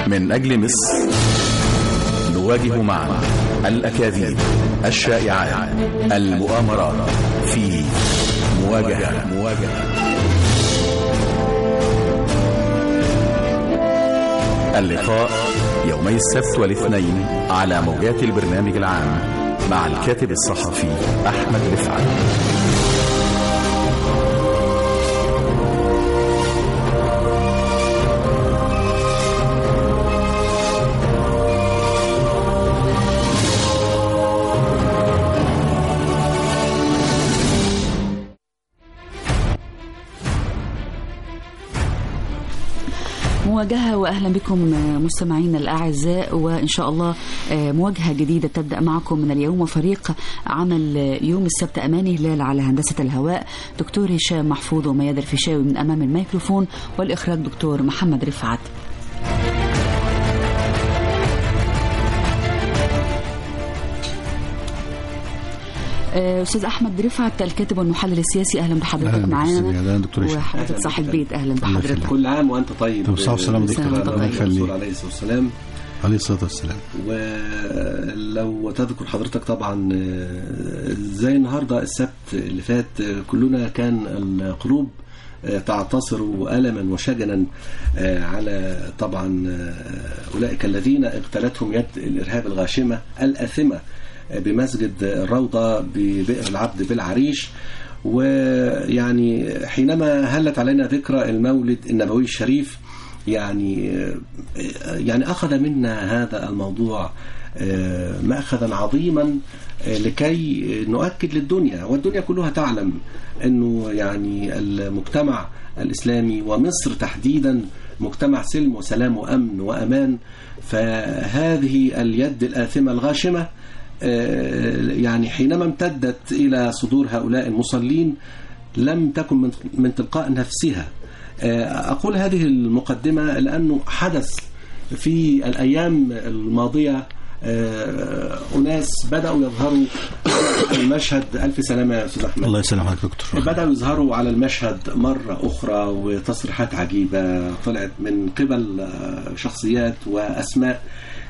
من أجل مصر نواجه معا الأكاذيب الشائعات المؤامرات في مواجهة مواجهة اللقاء يومي السبت والاثنين على موجات البرنامج العام مع الكاتب الصحفي أحمد رفعت مواجهة وأهلا بكم مستمعينا الأعزاء وإن شاء الله مواجهة جديدة تبدأ معكم من اليوم وفريق عمل يوم السبت أماني هلال على هندسة الهواء دكتور هشام محفوظ ومياد الفيشاوي من أمام الميكروفون والإخراج دكتور محمد رفعت استاذ احمد رفعت الكاتب والمحلل السياسي اهلا بحضرتك معانا دكتور وحضرتك صاحب بيت اهلا بحضرتك كل عام وانت طيب طب صحة وسلامة دكتور ربنا الرسول عليه الصلاه والسلام عليه الصلاة والسلام ولو تذكر حضرتك طبعا زي النهارده السبت اللي فات كلنا كان القلوب تعتصر ألما وشجنا على طبعا أولئك الذين اغتالتهم يد الإرهاب الغاشمة الآثمة بمسجد الروضة ببئر العبد بالعريش ويعني حينما هلت علينا ذكرى المولد النبوي الشريف يعني يعني أخذ منا هذا الموضوع مأخذا عظيما لكي نؤكد للدنيا والدنيا كلها تعلم أنه يعني المجتمع الإسلامي ومصر تحديدا مجتمع سلم وسلام وأمن وأمان فهذه اليد الآثمة الغاشمة يعني حينما امتدت إلى صدور هؤلاء المصلين لم تكن من, من تلقاء نفسها أقول هذه المقدمة لأنه حدث في الأيام الماضية أناس بدأوا يظهروا على المشهد ألف سلامة يا أستاذ أحمد الله يسلمك دكتور بدأوا يظهروا على المشهد مرة أخرى وتصريحات عجيبة طلعت من قبل شخصيات وأسماء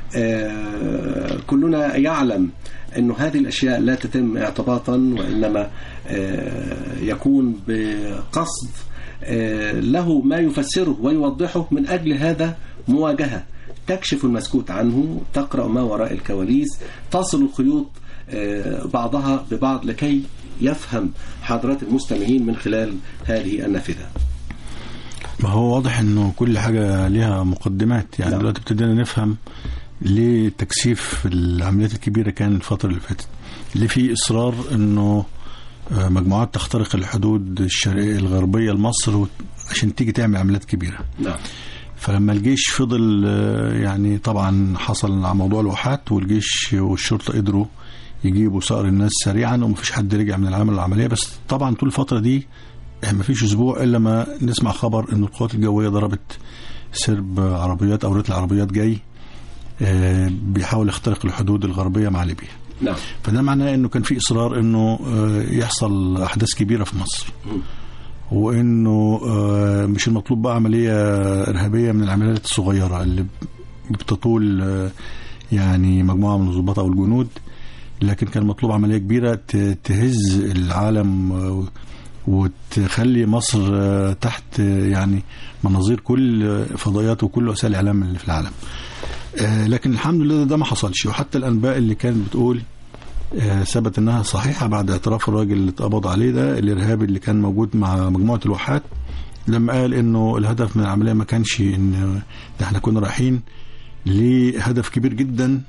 كلنا يعلم أن هذه الأشياء لا تتم اعتباطا وإنما يكون بقصد له ما يفسره ويوضحه من أجل هذا مواجهة تكشف المسكوت عنه تقرأ ما وراء الكواليس تصل الخيوط بعضها ببعض لكي يفهم حضرات المستمعين من خلال هذه النافذة ما هو واضح انه كل حاجة لها مقدمات يعني نعم. دلوقتي ابتدينا نفهم ليه تكثيف العمليات الكبيرة كان الفترة اللي فاتت ليه في إصرار انه مجموعات تخترق الحدود الشرقية الغربية لمصر عشان تيجي تعمل عمليات كبيرة نعم فلما الجيش فضل يعني طبعا حصل موضوع الواحات والجيش والشرطة قدروا يجيبوا صقر الناس سريعا ومفيش حد رجع من العمل العملية بس طبعا طول الفترة دي مفيش أسبوع إلا ما نسمع خبر إن القوات الجوية ضربت سرب عربيات أو رتل عربيات جاي بيحاول يخترق الحدود الغربية مع ليبيا نعم فده معناه انه كان في اصرار انه يحصل احداث كبيره في مصر وانه مش المطلوب بقى عمليه ارهابيه من العمليات الصغيره اللي بتطول يعني مجموعه من الضباط او الجنود لكن كان مطلوب عمليه كبيره تهز العالم وتخلي مصر تحت يعني مناظير كل فضائيات وكل وسائل الاعلام اللي في العالم لكن الحمد لله ده ما حصلش وحتى الانباء اللي كانت بتقول ثبت انها صحيحه بعد اعتراف الراجل اللي اتقبض عليه ده الارهابي اللي كان موجود مع مجموعه الواحات لما قال انه الهدف من العمليه ما كانش ان ده احنا كنا رايحين لهدف كبير جدا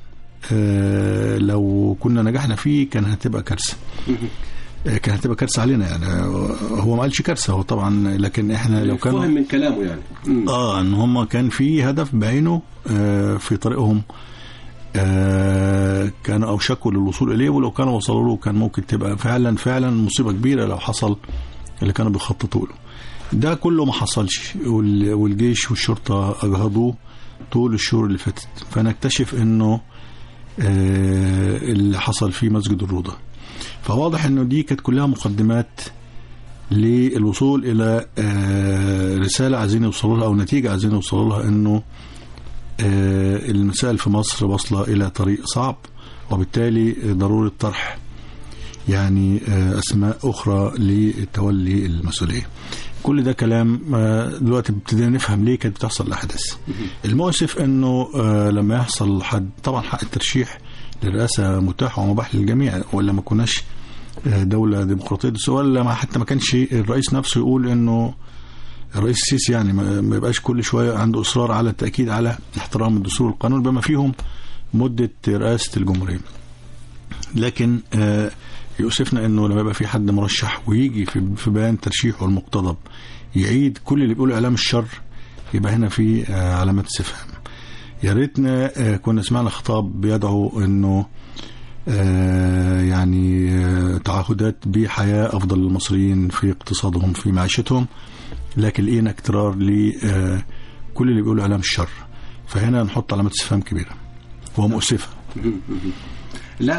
لو كنا نجحنا فيه كان هتبقى كارثه كانت هتبقى كارثه علينا يعني هو ما قالش كارثه هو طبعا لكن احنا لو كانوا فهم من كلامه يعني مم. اه ان هم كان في هدف بعينه آه في طريقهم آه كانوا اوشكوا للوصول اليه ولو كانوا وصلوا له كان ممكن تبقى فعلا فعلا مصيبه كبيره لو حصل اللي كانوا بيخططوا له ده كله ما حصلش والجيش والشرطه اجهضوه طول الشهور اللي فاتت فنكتشف انه آه اللي حصل في مسجد الروضه فواضح انه دي كانت كلها مقدمات للوصول الى رساله عايزين يوصلوا لها او نتيجه عايزين يوصلوا لها انه آه، المسائل في مصر واصلة إلى طريق صعب وبالتالي ضرورة طرح يعني آه، أسماء أخرى لتولي المسؤولية كل ده كلام آه، دلوقتي ابتدينا نفهم ليه كانت بتحصل الأحداث المؤسف أنه آه، لما يحصل حد طبعا حق الترشيح للرئاسة متاح ومباح للجميع ولا ما كناش آه، دولة ديمقراطية ولا ما حتى ما كانش الرئيس نفسه يقول انه الرئيس السيسي يعني ما ما يبقاش كل شويه عنده اصرار على التاكيد على احترام الدستور والقانون بما فيهم مده رئاسه الجمهوريه. لكن آه، يؤسفنا انه لما يبقى في حد مرشح ويجي في في بيان ترشيحه المقتضب يعيد كل اللي بيقوله اعلام الشر يبقى هنا في آه، علامات استفهام. يا ريتنا آه، كنا سمعنا خطاب بيدعو انه آه، يعني آه، تعهدات بحياة أفضل للمصريين في اقتصادهم في معيشتهم لكن لقينا اكترار لكل اللي بيقولوا إعلام الشر فهنا نحط علامات استفهام كبيرة ومؤسفة لا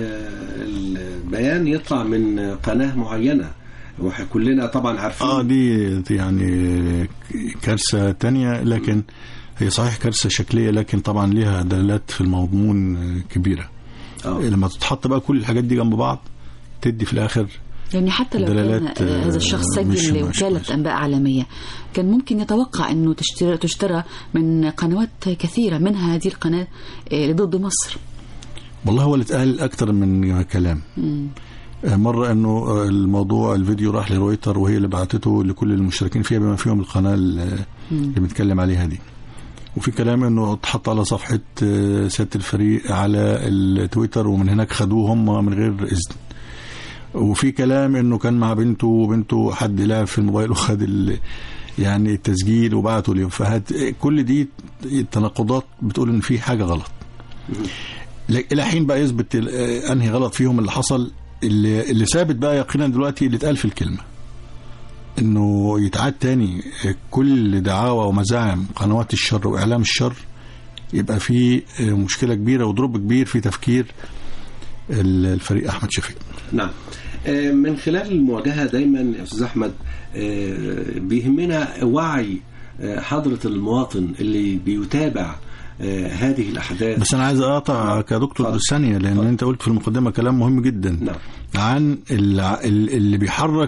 والبيان يطلع من قناة معينة وكلنا طبعا عارفين اه دي دي يعني كارثة تانية لكن هي صحيح كارثة شكلية لكن طبعا ليها دلالات في المضمون كبيرة آه. لما تتحط بقى كل الحاجات دي جنب بعض تدي في الآخر يعني حتى لو كان دلالات، آه، هذا الشخص آه، مش- سجل مش لوكالة كويس. أنباء عالمية كان ممكن يتوقع أنه تشترى, تشترى من قنوات كثيرة منها هذه القناة آه، ضد مصر والله هو اللي اتقال اكتر من كلام آه، مرة انه آه، الموضوع الفيديو راح لرويتر وهي اللي بعتته لكل المشتركين فيها بما فيهم القناة اللي اللي بنتكلم عليها دي وفي كلام انه اتحط على صفحة آه، سيادة الفريق على التويتر ومن هناك خدوه هم من غير اذن وفي كلام انه كان مع بنته وبنته حد لعب في الموبايل وخد ال- يعني التسجيل وبعته ليهم فهت كل دي تناقضات بتقول ان في حاجه غلط ل- الى حين بقى يثبت ال- آه، انهي غلط فيهم اللي حصل اللي, اللي ثابت بقى يقينا دلوقتي اللي اتقال في الكلمه انه يتعاد تاني آه، كل دعاوى ومزاعم قنوات الشر واعلام الشر يبقى في آه، مشكله كبيره وضرب كبير في تفكير ال- الفريق احمد شفيق نعم آه، من خلال المواجهة دايما يا أستاذ أحمد آه، بيهمنا وعي آه، حضرة المواطن اللي بيتابع آه، هذه الأحداث بس انا عايز اقاطع كدكتور اتفضل. ثانيه لان اتفضل. انت قلت في المقدمه كلام مهم جدا نعم. عن الع- ال- اللي بيحرك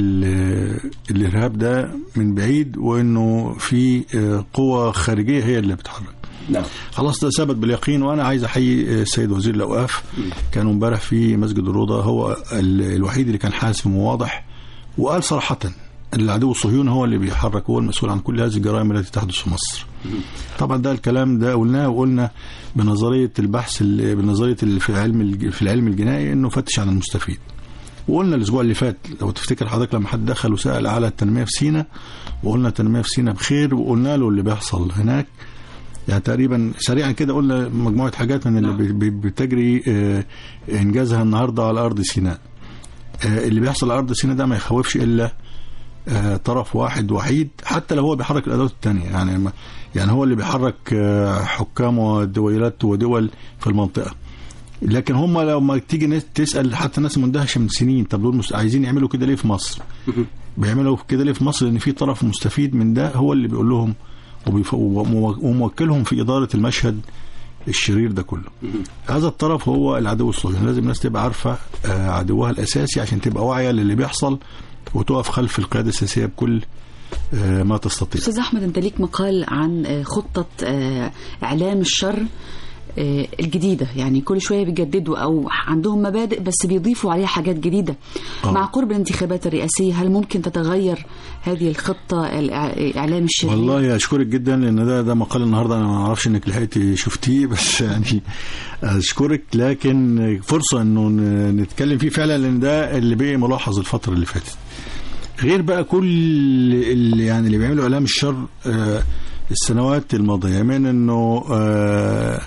ال- الارهاب ده من بعيد وانه في آه، قوى خارجيه هي اللي بتحرك نعم خلاص ده ثبت باليقين وانا عايز احيي آه، السيد وزير الاوقاف كانوا امبارح في مسجد الروضه هو ال- الوحيد اللي كان حاسم وواضح وقال صراحه العدو الصهيوني هو اللي بيحرك هو المسؤول عن كل هذه الجرائم التي تحدث في مصر طبعا ده الكلام ده قلناه وقلنا بنظريه البحث ال- بنظريه ال- في علم الج- في العلم الجنائي انه فتش عن المستفيد وقلنا الاسبوع اللي فات لو تفتكر حضرتك لما حد دخل وسال على التنميه في سينا وقلنا التنميه في سينا بخير وقلنا له اللي بيحصل هناك يعني تقريبا سريعا كده قلنا مجموعه حاجات من اللي نعم. بي- بي- بتجري آه، انجازها النهارده على ارض سيناء آه، اللي بيحصل على ارض سيناء ده ما يخوفش الا آه، طرف واحد وحيد حتى لو هو بيحرك الادوات الثانيه يعني ما يعني هو اللي بيحرك آه، حكام ودويلات ودول في المنطقه لكن هم لما تيجي ناس تسال حتى ناس مندهشه من سنين طب دول مس- عايزين يعملوا كده ليه في مصر؟ بيعملوا كده ليه في مصر؟ لان في طرف مستفيد من ده هو اللي بيقول لهم وبيف- ومو- وموكلهم في اداره المشهد الشرير ده كله. هذا الطرف هو العدو الصهيوني، لازم الناس تبقى عارفه آه، عدوها الاساسي عشان تبقى واعيه للي بيحصل وتقف خلف القياده السياسيه بكل آه، ما تستطيع. أستاذ أحمد أنت ليك مقال عن آه، خطة آه، إعلام الشر آه، الجديدة يعني كل شوية بيجددوا أو عندهم مبادئ بس بيضيفوا عليها حاجات جديدة آه. مع قرب الانتخابات الرئاسية هل ممكن تتغير هذه الخطة الإع- إعلام الشرير والله اشكرك جدا لان ده ده مقال النهارده انا ما اعرفش انك لحقتي شفتيه بس يعني اشكرك لكن فرصه انه ن- نتكلم فيه فعلا لان ده اللي بقي ملاحظ الفتره اللي فاتت غير بقى كل اللي يعني اللي بيعملوا اعلام الشر آه، السنوات الماضيه من انه آه،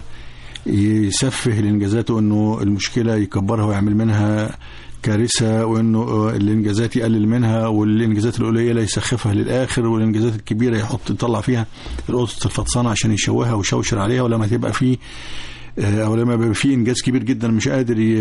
يسفه الانجازات وانه المشكله يكبرها ويعمل منها كارثه وانه آه، الانجازات يقلل منها والانجازات القليله يسخفها للاخر والانجازات الكبيره يحط يطلع فيها القطط الفطسانه عشان يشوهها ويشوشر عليها ولما تبقى في آه، او لما بيبقى في انجاز كبير جدا مش قادر ي-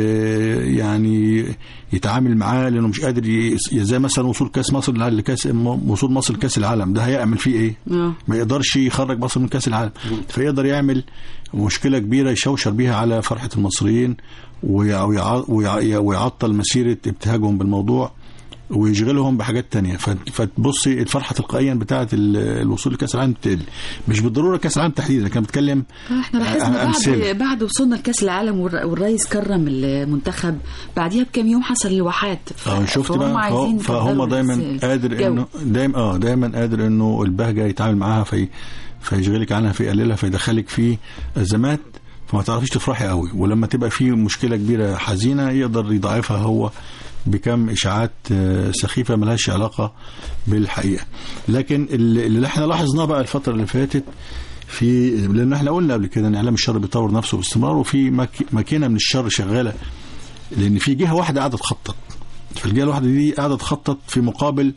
يعني يتعامل معاه لانه مش قادر ي- زي مثلا وصول كاس مصر لكاس وصول مصر لكاس العالم ده هيعمل فيه ايه؟ آه. ما يقدرش يخرج مصر من كاس العالم فيقدر يعمل مشكله كبيره يشوشر بيها على فرحه المصريين ويع- ويع- ويع- ويعطل مسيره ابتهاجهم بالموضوع ويشغلهم بحاجات تانية فت- فتبصي الفرحة تلقائيا بتاعة ال- الوصول لكأس العالم تقل مش بالضرورة كأس العالم تحديدا كان بتكلم احنا لاحظنا عن بعد أمثلة. بعد وصولنا لكاس العالم والر- والرئيس كرم المنتخب بعديها بكام يوم حصل الواحات ف- اه شفت فهم بقى عايزين فهو- فهم يكبروا دايما الس- قادر الجو. انه دايما اه دايما قادر انه البهجه يتعامل معاها في فيشغلك عنها فيقللها فيدخلك في ازمات فما تعرفيش تفرحي قوي ولما تبقى في مشكله كبيره حزينه يقدر يضاعفها هو بكم اشاعات آه، سخيفه ملهاش علاقه بالحقيقه لكن اللي اللي احنا لاحظناه بقى الفتره اللي فاتت في لان احنا قلنا قبل كده ان اعلام الشر بيطور نفسه باستمرار وفي مك- ماكينه من الشر شغاله لان في جهه واحده قاعده تخطط فالجهه الواحده دي قاعده تخطط في مقابل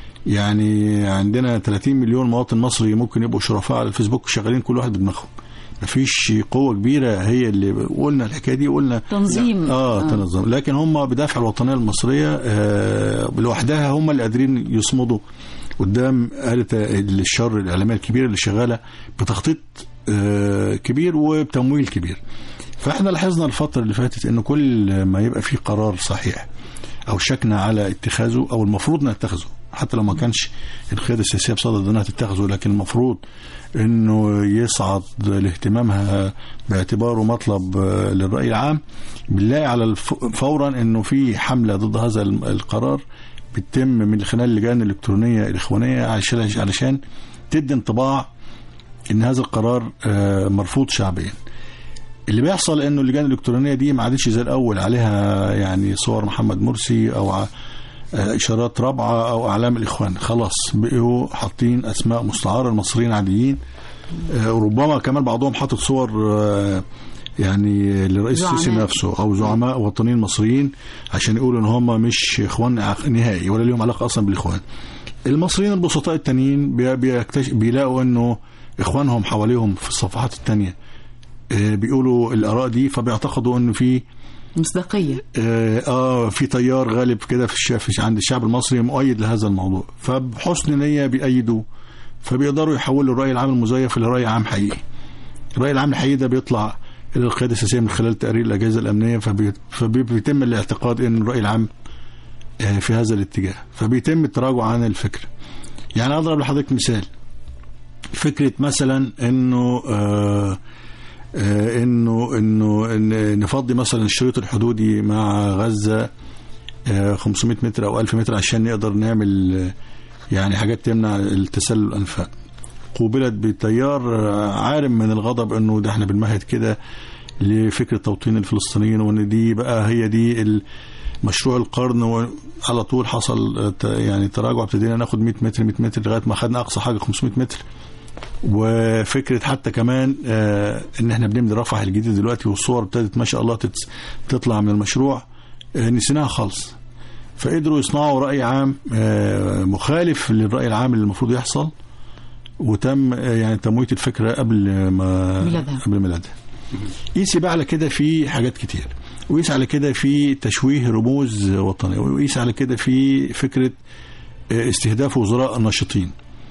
يعني عندنا 30 مليون مواطن مصري ممكن يبقوا شرفاء على الفيسبوك شغالين كل واحد بدماغهم مفيش قوه كبيره هي اللي قلنا الحكايه دي قلنا تنظيم. اه, آه. تنظيم لكن هم بدافع الوطنيه المصريه آه لوحدها هم اللي قادرين يصمدوا قدام آلة الشر الإعلامية الكبيرة اللي شغالة بتخطيط آه كبير وبتمويل كبير فاحنا لاحظنا الفترة اللي فاتت انه كل ما يبقى في قرار صحيح او شكنا على اتخاذه او المفروض نتخذه حتى لو ما كانش القياده السياسيه بصدد انها تتخذه لكن المفروض انه يصعد لاهتمامها باعتباره مطلب آه، للراي العام بنلاقي على الف- فورا انه في حمله ضد هذا الم- القرار بتتم من خلال اللجان الالكترونيه الاخوانيه علشان علشان تدي انطباع ان هذا القرار آه، مرفوض شعبيا اللي بيحصل انه اللجان الالكترونيه دي ما عادش زي الاول عليها يعني صور محمد مرسي او ع- آه، اشارات رابعه او اعلام الاخوان خلاص بقوا حاطين اسماء مستعاره المصريين عاديين آه، ربما كمان بعضهم حاطط صور آه، يعني للرئيس زعماء. السيسي نفسه او زعماء وطنيين مصريين عشان يقولوا ان هم مش اخوان عق- نهائي ولا ليهم علاقه اصلا بالاخوان المصريين البسطاء التانيين بي- بيكتش... بيلاقوا انه اخوانهم حواليهم في الصفحات التانية آه، بيقولوا الاراء دي فبيعتقدوا انه في مصداقيه اه آه، في تيار غالب كده في الشعب في عند الشعب المصري مؤيد لهذا الموضوع فبحسن نيه بيأيدوا فبيقدروا يحولوا الراي العام المزيف لراي عام حقيقي الراي العام الحقيقي ده بيطلع الى القياده السياسيه من خلال تقارير الاجهزه الامنيه فبي- فبيتم الاعتقاد ان الراي العام آه، في هذا الاتجاه فبيتم التراجع عن الفكر يعني اضرب لحضرتك مثال فكره مثلا انه آه آه، انه انه إن نفضي مثلا الشريط الحدودي مع غزه آه، 500 متر او 1000 متر عشان نقدر نعمل آه، يعني حاجات تمنع التسلل الانفاق قوبلت بتيار آه، عارم من الغضب انه ده احنا بنمهد كده لفكره توطين الفلسطينيين وان دي بقى هي دي ال- مشروع القرن وعلى طول حصل آه، ت- يعني تراجع ابتدينا ناخد 100 متر 100 متر لغايه ما خدنا اقصى حاجه 500 متر وفكره حتى كمان آه ان احنا بنبني رفح الجديد دلوقتي والصور ابتدت ما شاء الله تتس- تطلع من المشروع آه نسيناها خالص فقدروا يصنعوا راي عام آه مخالف للراي العام اللي المفروض يحصل وتم آه يعني تمويت الفكره قبل ما ميلادها. قبل ميلادها قيسي بقى على كده في حاجات كتير وقيس على كده في تشويه رموز وطنيه وقيس على كده في فكره آه، استهداف وزراء ناشطين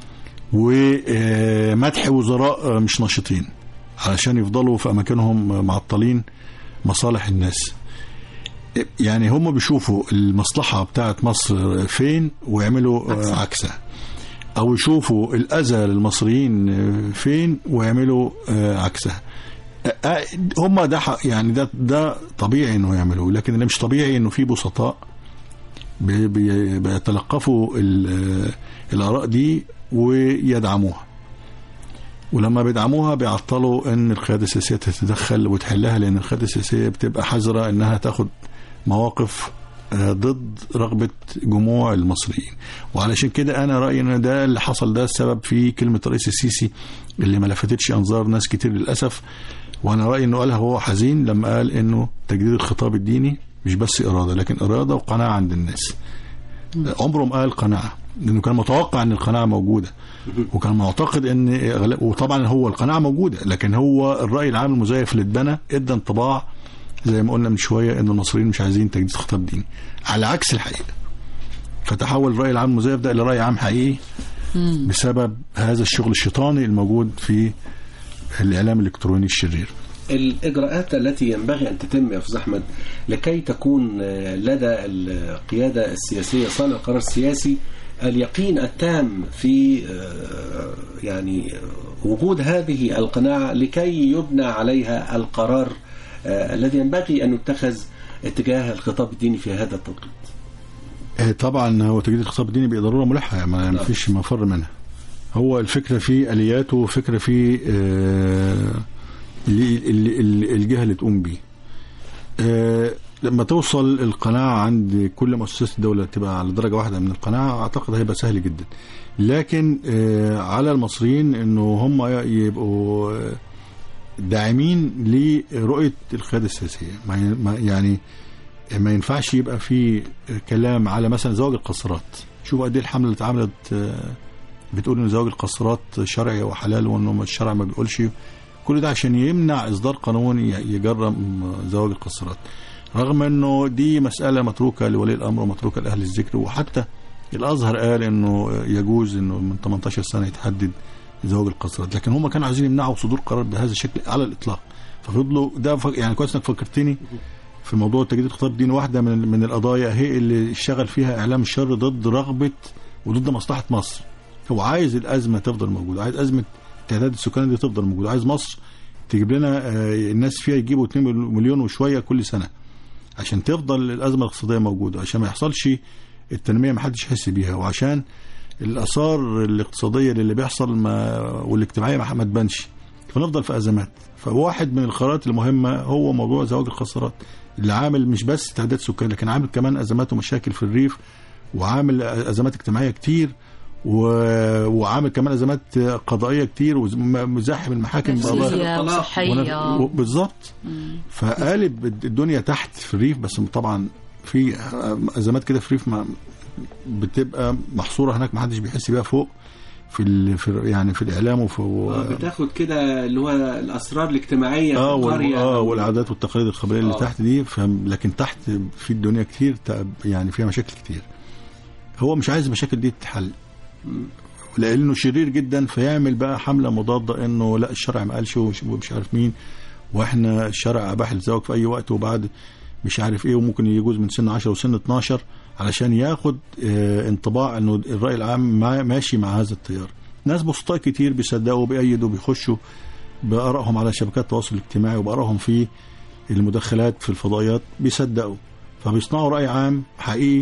ومدح وزراء مش ناشطين علشان يفضلوا في اماكنهم معطلين مصالح الناس يعني هم بيشوفوا المصلحة بتاعت مصر فين ويعملوا عكسها. عكسها او يشوفوا الاذى للمصريين فين ويعملوا عكسها آه، هم ده حق- يعني ده ده طبيعي انه يعملوه لكن اللي مش طبيعي انه في بسطاء بي- بي- بيتلقفوا ال- الاراء دي ويدعموها ولما بيدعموها بيعطلوا ان القياده السياسيه تتدخل وتحلها لان القياده السياسيه بتبقى حذره انها تاخد مواقف آه، ضد رغبه جموع المصريين وعلشان كده انا رايي ان ده اللي حصل ده السبب في كلمه الرئيس السيسي اللي ما لفتتش انظار ناس كتير للاسف وانا رايي انه قالها وهو حزين لما قال انه تجديد الخطاب الديني مش بس اراده لكن اراده وقناعه عند الناس عمره ما قال قناعه لانه كان متوقع ان القناعه موجوده وكان معتقد ان غلا- وطبعا هو القناعه موجوده لكن هو الراي العام المزيف اللي اتبنى ادى انطباع زي ما قلنا من شويه ان المصريين مش عايزين تجديد خطاب ديني على عكس الحقيقه فتحول الراي العام المزيف ده الى راي عام حقيقي بسبب هذا الشغل الشيطاني الموجود في الاعلام الالكتروني الشرير الإجراءات التي ينبغي أن تتم يا أستاذ أحمد لكي تكون آه، لدى القيادة السياسية صانع القرار السياسي اليقين التام في آه، يعني آه، وجود هذه القناعة لكي يبنى عليها القرار آه، الذي ينبغي أن يتخذ اتجاه الخطاب الديني في هذا التوقيت آه، طبعا هو تجديد الخطاب الديني بضروره ملحه ما ما فيش مفر منها هو الفكره في الياته وفكره في آه، اللي- اللي- اللي- الجهه اللي تقوم بيه آه، لما توصل القناعه عند كل مؤسسات الدوله تبقى على درجه واحده من القناعه اعتقد هيبقى سهل جدا لكن آه، على المصريين انه هم يبقوا آه، داعمين لرؤيه القياده السياسيه ما ي- ما- يعني ما ينفعش يبقى في كلام على مثلا زواج القاصرات شوف قد ايه الحمله اللي اتعملت آه، بتقول ان زواج القاصرات شرعي وحلال وانه الشرع ما بيقولش كل ده عشان يمنع اصدار قانون ي- يجرم زواج القاصرات رغم انه دي مساله متروكه لولي الامر ومتروكه لاهل الذكر وحتى الازهر قال انه يجوز انه من 18 سنه يتحدد زواج القاصرات لكن هم كانوا عايزين يمنعوا صدور قرار بهذا الشكل على الاطلاق ففضلوا ده ف... يعني كويس انك فكرتني في موضوع تجديد الخطاب الديني واحده من من القضايا هي اللي اشتغل فيها اعلام الشر ضد رغبه وضد مصلحه مصر هو عايز الازمه تفضل موجوده عايز ازمه التعداد السكاني دي تفضل موجوده عايز مصر تجيب لنا آه، الناس فيها يجيبوا 2 مليون وشويه كل سنه عشان تفضل الازمه الاقتصاديه موجوده عشان ما يحصلش التنميه ما حدش يحس بيها وعشان الاثار الاقتصاديه اللي بيحصل ما والاجتماعيه ما ما تبانش فنفضل في ازمات فواحد من القرارات المهمه هو موضوع زواج القاصرات اللي عامل مش بس تعداد سكان لكن عامل كمان ازمات ومشاكل في الريف وعامل ازمات اجتماعيه كتير و... وعامل كمان ازمات قضائيه كتير ومزاحم المحاكم بقضايا نفسية الطلاق. وصحية ونف- بالظبط فقالب الدنيا تحت في الريف بس طبعا في ازمات كده في الريف ما بتبقى محصوره هناك ما حدش بيحس بيها فوق في ال... في يعني في الاعلام وفي آه، بتاخد كده اللي هو الأسرار الاجتماعية في اه وال- القرية اه والعادات والتقاليد القبليه اللي آه. تحت دي ف... لكن تحت في الدنيا كتير تع- يعني فيها مشاكل كتير هو مش عايز المشاكل دي تتحل لانه شرير جدا فيعمل بقى حمله مضاده انه لا الشرع ما قالش ومش ومش عارف مين واحنا الشرع اباح الزواج في اي وقت وبعد مش عارف ايه وممكن يجوز من سن 10 وسن 12 علشان ياخد آه انطباع انه الراي العام مع- ماشي مع هذا التيار ناس بسطاء كتير بيصدقوا بيأيدوا بيخشوا بآرائهم على شبكات التواصل الاجتماعي وبآرائهم في المداخلات في الفضائيات بيصدقوا فبيصنعوا رأي عام حقيقي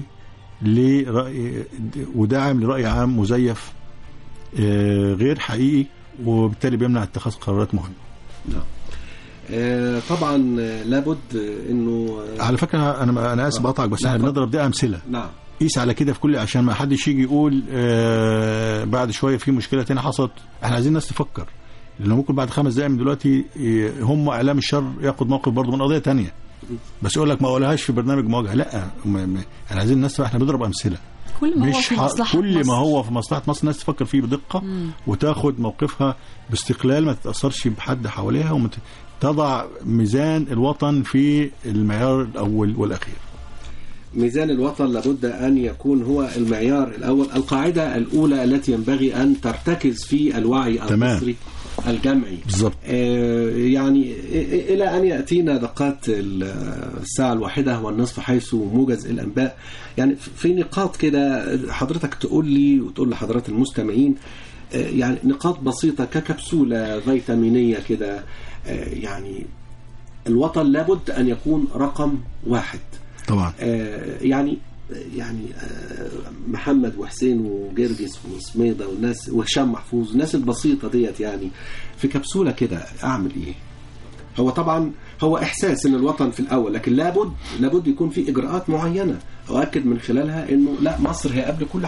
لرأي وداعم لرأي عام مزيف آه، غير حقيقي وبالتالي بيمنع اتخاذ قرارات مهمة نعم. آه، طبعا آه، لابد آه، انه آه، على فكرة أنا أنا آسف بقطعك بس لا، احنا اتفضل. بنضرب دي أمثلة نعم قيس على كده في كل عشان ما حدش يجي يقول آه بعد شويه في مشكله تانية حصلت احنا عايزين الناس تفكر لانه ممكن بعد خمس دقائق من دلوقتي ي- هم اعلام الشر ياخد موقف برضه من قضيه تانية بس يقول لك ما اقولهاش في برنامج مواجهه لا م- م- احنا عايزين الناس احنا بنضرب امثله كل ما هو مش في ح- مصلحة كل مصر. ما هو في مصلحه مصر الناس تفكر فيه بدقه وتاخد موقفها باستقلال ما تتاثرش بحد حواليها وتضع ميزان الوطن في المعيار الاول والاخير ميزان الوطن لابد أن يكون هو المعيار الأول القاعدة الأولى التي ينبغي أن ترتكز في الوعي تمام. المصري الجمعي بالظبط آه، يعني إ- إلى أن يأتينا دقات ال- الساعة الواحدة والنصف حيث موجز الأنباء يعني في نقاط كده حضرتك تقول لي وتقول لحضرات المستمعين آه، يعني نقاط بسيطة ككبسولة فيتامينية كده آه، يعني الوطن لابد أن يكون رقم واحد طبعا آه، يعني يعني آه، محمد وحسين وجرجس وسميدة والناس وهشام محفوظ الناس البسيطة ديت يعني في كبسولة كده أعمل إيه؟ هو طبعا هو إحساس إن الوطن في الأول لكن لابد لابد يكون في إجراءات معينة أؤكد من خلالها إنه لا مصر هي قبل كل حاجة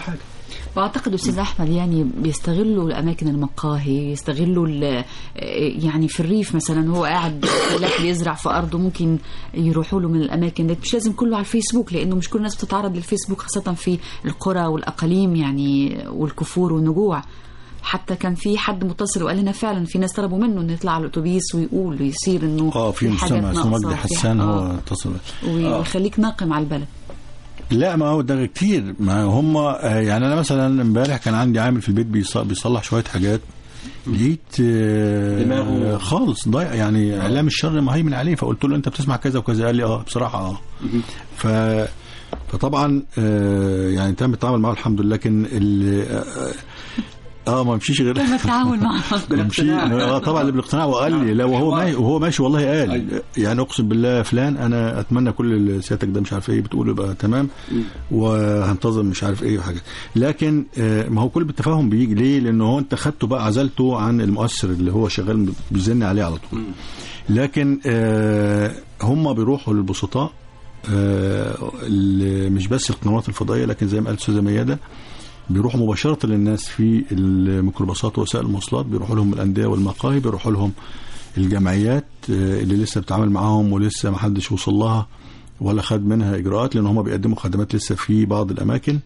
واعتقد استاذ احمد يعني بيستغلوا الاماكن المقاهي يستغلوا ال- يعني في الريف مثلا هو قاعد فلاح بيزرع في ارضه ممكن يروحوا له من الاماكن دي مش لازم كله على الفيسبوك لانه مش كل الناس بتتعرض للفيسبوك خاصه في القرى والاقاليم يعني والكفور والنجوع حتى كان في حد متصل وقال لنا فعلا في ناس طلبوا منه انه يطلع على الاتوبيس ويقول ويصير انه اه في حاجات مستمع اسمه ناقصة مجدي وفي- حسان هو آه، اتصل ويخليك ناقم على البلد لا ما هو ده كتير ما هم آه، يعني انا مثلا امبارح كان عندي عامل في البيت بيص- بيصلح شويه حاجات لقيت آه، دماغه- خالص ضايع يعني اعلام الشر مهيمن عليه فقلت له انت بتسمع كذا وكذا قال لي اه بصراحه اه ف فطبعا آه، يعني تم التعامل معه الحمد لله لكن ال- اه آه، ما مشيش غير كيف التعامل معه يمشي اه طبعا اللي بالاقتناع وقال لي لا وهو ماشي وهو ماشي والله قال أيوة. يعني اقسم بالله فلان انا اتمنى كل اللي سيادتك ده مش عارف ايه بتقول يبقى تمام وهنتظر مش عارف ايه وحاجات لكن آه، ما هو كل بالتفاهم بيجي ليه لانه هو انت خدته بقى عزلته عن المؤثر اللي هو شغال بيزن عليه على طول لكن آه، هم بيروحوا للبسطاء آه، اللي مش بس القنوات الفضائيه لكن زي ما قالت استاذه مياده بيروحوا مباشرة للناس في الميكروباصات ووسائل المواصلات بيروحوا لهم الأندية والمقاهي بيروحوا لهم الجمعيات آه، اللي لسه بتتعامل معاهم ولسه ما حدش وصل لها ولا خد منها إجراءات لأن هم بيقدموا خدمات لسه في بعض الأماكن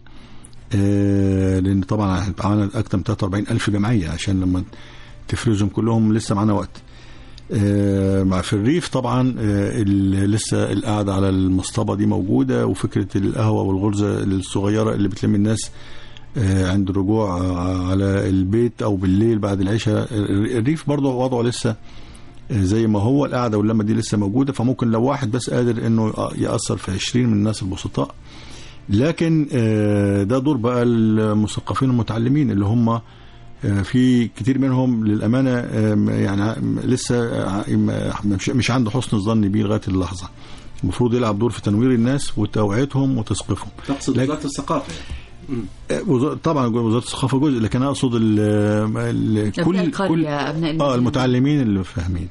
آه، لأن طبعا احنا عملنا أكثر من 43 ألف جمعية عشان لما تفرزهم كلهم لسه معانا وقت آه، مع في الريف طبعا آه، ال- لسه القعده على المصطبه دي موجوده وفكره القهوه والغرزه الصغيره اللي بتلم الناس آه، عند الرجوع آه، على البيت او بالليل بعد العشاء الر- الريف برضه وضعه لسه آه، زي ما هو القعده واللمه دي لسه موجوده فممكن لو واحد بس قادر انه ياثر في 20 من الناس البسطاء لكن آه، ده دور بقى المثقفين المتعلمين اللي هم آه، في كتير منهم للامانه آه، يعني ع- لسه آه، م- مش- مش عنده حسن الظن بيه لغايه اللحظه المفروض يلعب دور في تنوير الناس وتوعيتهم وتثقيفهم تقصد لكن- وزاره الثقافه يعني. آه، وزارة- طبعا وزاره الثقافه جزء لكن انا اقصد ال- ال- كل أبناء كل القرية أبناء اه المدينة. المتعلمين اللي فاهمين